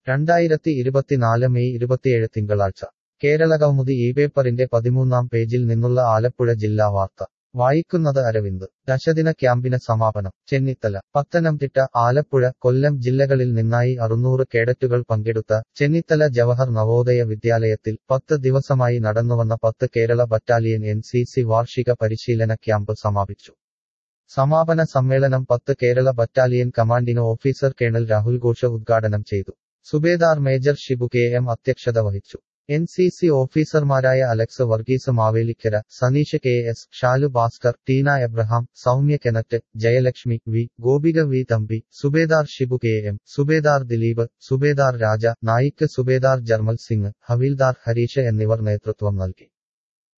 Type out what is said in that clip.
രണ്ടായിരത്തി ഇരുപത്തിനാല് മെയ് ഇരുപത്തിയേഴ് തിങ്കളാഴ്ച കേരളകൗമുദി ഈ പേപ്പറിന്റെ പതിമൂന്നാം പേജിൽ നിന്നുള്ള ആലപ്പുഴ ജില്ലാ വാർത്ത വായിക്കുന്നത് അരവിന്ദ് ദശദിന ക്യാമ്പിന് സമാപനം ചെന്നിത്തല പത്തനംതിട്ട ആലപ്പുഴ കൊല്ലം ജില്ലകളിൽ നിന്നായി അറുന്നൂറ് കേഡറ്റുകൾ പങ്കെടുത്ത ചെന്നിത്തല ജവഹർ നവോദയ വിദ്യാലയത്തിൽ പത്ത് ദിവസമായി നടന്നുവന്ന പത്ത് Kerala battalion N C C വാർഷിക പരിശീലന ക്യാമ്പ് സമാപിച്ചു സമാപന സമ്മേളനം പത്ത് കേരള ബറ്റാലിയൻ കമാൻഡിന് ഓഫീസർ കേണൽ രാഹുൽ ഘോഷ ഉദ്ഘാടനം ചെയ്തു സുബേദാർ മേജർ ഷിബു കെ എം അധ്യക്ഷത വഹിച്ചു എൻ സി സി ഓഫീസർമാരായ Alex Varghese Mavelikkara Saneesh K S Shalu Bhaskar Teena Abraham Soumya Kenneth Jayalakshmi V Gopika V Thampi സുബേദാർ ഷിബു കെ എം സുബേദാർ ദിലീപ് സുബേദാർ രാജ നായിക് സുബേദാർ ജർമൽ സിംഗ് ഹവീൽദാർ ഹരീഷ് എന്നിവർ നേതൃത്വം നൽകി